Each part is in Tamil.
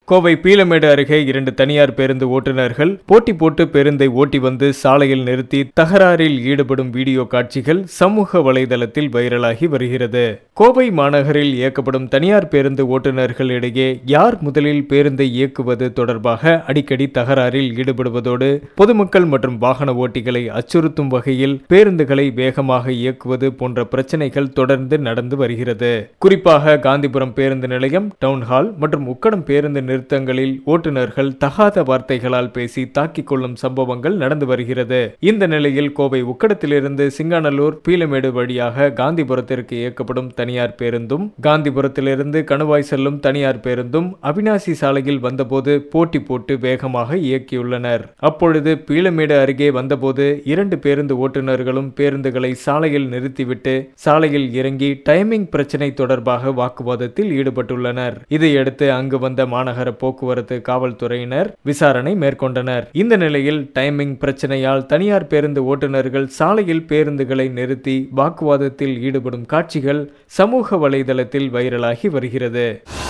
கோவை பீலமேடு அருகே இரண்டு தனியார் பேருந்து ஓட்டுநர்கள் போட்டி போட்டு பேருந்தை ஓட்டி வந்து சாலையில் நிறுத்தி தகராறில் ஈடுபடும் வீடியோ காட்சிகள் சமூக வலைதளத்தில் வைரலாகி வருகிறது கோவை மாநகரில் இயக்கப்படும் தனியார் பேருந்து ஓட்டுநர்கள் இடையே யார் முதலில் பேருந்தை இயக்குவது தொடர்பாக அடிக்கடி தகராறில் ஈடுபடுவதோடு பொதுமக்கள் மற்றும் வாகன ஓட்டிகளை அச்சுறுத்தும் வகையில் பேருந்துகளை வேகமாக இயக்குவது போன்ற பிரச்சனைகள் தொடர்ந்து நடந்து வருகிறது குறிப்பாக காந்திபுரம் பேருந்து நிலையம் டவுன்ஹால் மற்றும் உக்கடம் பேருந்து நிறுத்தங்களில் ஓட்டுநர்கள் தகாத வார்த்தைகளால் பேசி தாக்கிக் கொள்ளும் சம்பவங்கள் நடந்து வருகிறது இந்த நிலையில் கோவை உக்கடத்திலிருந்து சிங்காநல்லூர் பீலமேடு வழியாக காந்திபுரத்திற்கு இயக்கப்படும் தனியார் பேருந்தும் காந்திபுரத்திலிருந்து கணுவாய் செல்லும் தனியார் பேருந்தும் அவினாசி சாலையில் வந்தபோது போட்டி போட்டு வேகமாக இயக்கியுள்ளனர் அப்பொழுது பீலமேடு அருகே வந்தபோது இரண்டு பேருந்து ஓட்டுநர்களும் பேருந்துகளை சாலையில் நிறுத்திவிட்டு சாலையில் இறங்கி டைமிங் பிரச்சினை தொடர்பாக வாக்குவாதத்தில் ஈடுபட்டுள்ளனர் இதையடுத்து அங்கு வந்த மாநகர போக்குவரத்து காவல்துறையினர் விசாரணை மேற்கொண்டனர் இந்த நிலையில் டைமிங் பிரச்சனையால் தனியார் பேருந்து ஓட்டுநர்கள் சாலையில் பேருந்துகளை நிறுத்தி வாக்குவாதத்தில் ஈடுபடும் காட்சிகள் சமூக வலைதளத்தில் வைரலாகி வருகிறது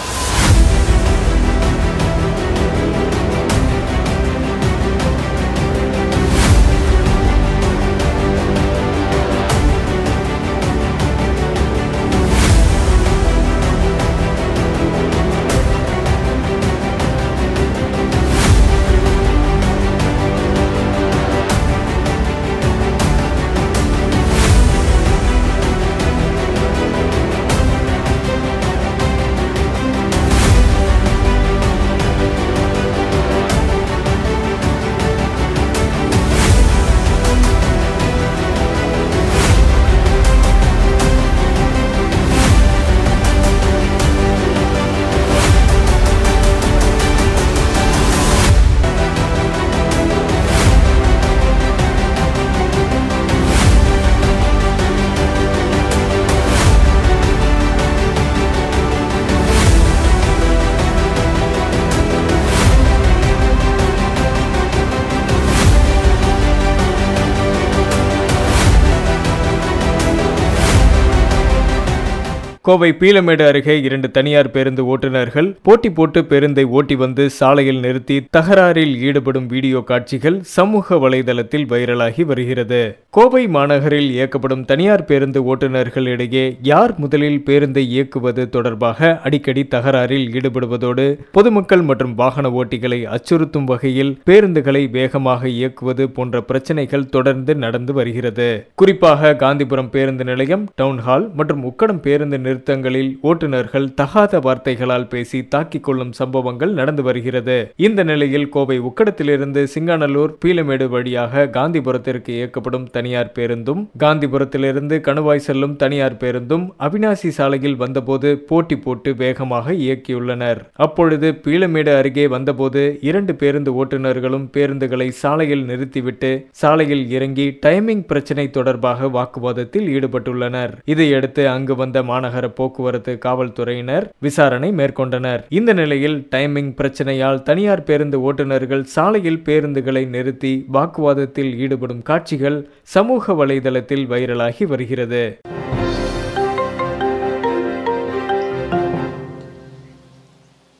கோவை பீலமேடு அருகே இரண்டு தனியார் பேருந்து ஓட்டுநர்கள் போட்டி போட்டு பேருந்தை ஓட்டி வந்து சாலையில் நிறுத்தி தகராறில் ஈடுபடும் வீடியோ காட்சிகள் சமூக வலைதளத்தில் வைரலாகி வருகிறது கோவை மாநகரில் இயக்கப்படும் தனியார் பேருந்து ஓட்டுநர்கள் இடையே யார் முதலில் பேருந்தை இயக்குவது தொடர்பாக அடிக்கடி தகராறில் ஈடுபடுவதோடு பொதுமக்கள் மற்றும் வாகன ஓட்டிகளை அச்சுறுத்தும் வகையில் பேருந்துகளை வேகமாக இயக்குவது போன்ற பிரச்சனைகள் தொடர்ந்து நடந்து வருகிறது குறிப்பாக காந்திபுரம் பேருந்து நிலையம் டவுன்ஹால் மற்றும் உக்கடம் பேருந்து நிறுத்தங்களில் ஓட்டுநர்கள் தகாத வார்த்தைகளால் பேசி தாக்கிக் கொள்ளும் சம்பவங்கள் நடந்து வருகிறது இந்த நிலையில் கோவை உக்கடத்திலிருந்து சிங்காநல்லூர் பீலமேடு வழியாக காந்திபுரத்திற்கு இயக்கப்படும் தனியார் பேருந்தும் காந்திபுரத்திலிருந்து கணுவாய் செல்லும் தனியார் பேருந்தும் அவினாசி சாலையில் வந்தபோது போட்டி போட்டு வேகமாக இயக்கியுள்ளனர் அப்பொழுது பீலமேடு அருகே வந்தபோது இரண்டு பேருந்து ஓட்டுநர்களும் பேருந்துகளை சாலையில் நிறுத்திவிட்டு சாலையில் இறங்கி டைமிங் பிரச்சினை தொடர்பாக வாக்குவாதத்தில் ஈடுபட்டுள்ளனர் இதையடுத்து அங்கு வந்த மாநகர போக்குவரத்து காவல்துறையினர் விசாரணை மேற்கொண்டனர் இந்த நிலையில் டைமிங் பிரச்சனையால் தனியார் பேருந்து ஓட்டுநர்கள் சாலையில் பேருந்துகளை நிறுத்தி வாக்குவாதத்தில் ஈடுபடும் காட்சிகள் சமூக வலைதளத்தில் வைரலாகி வருகிறது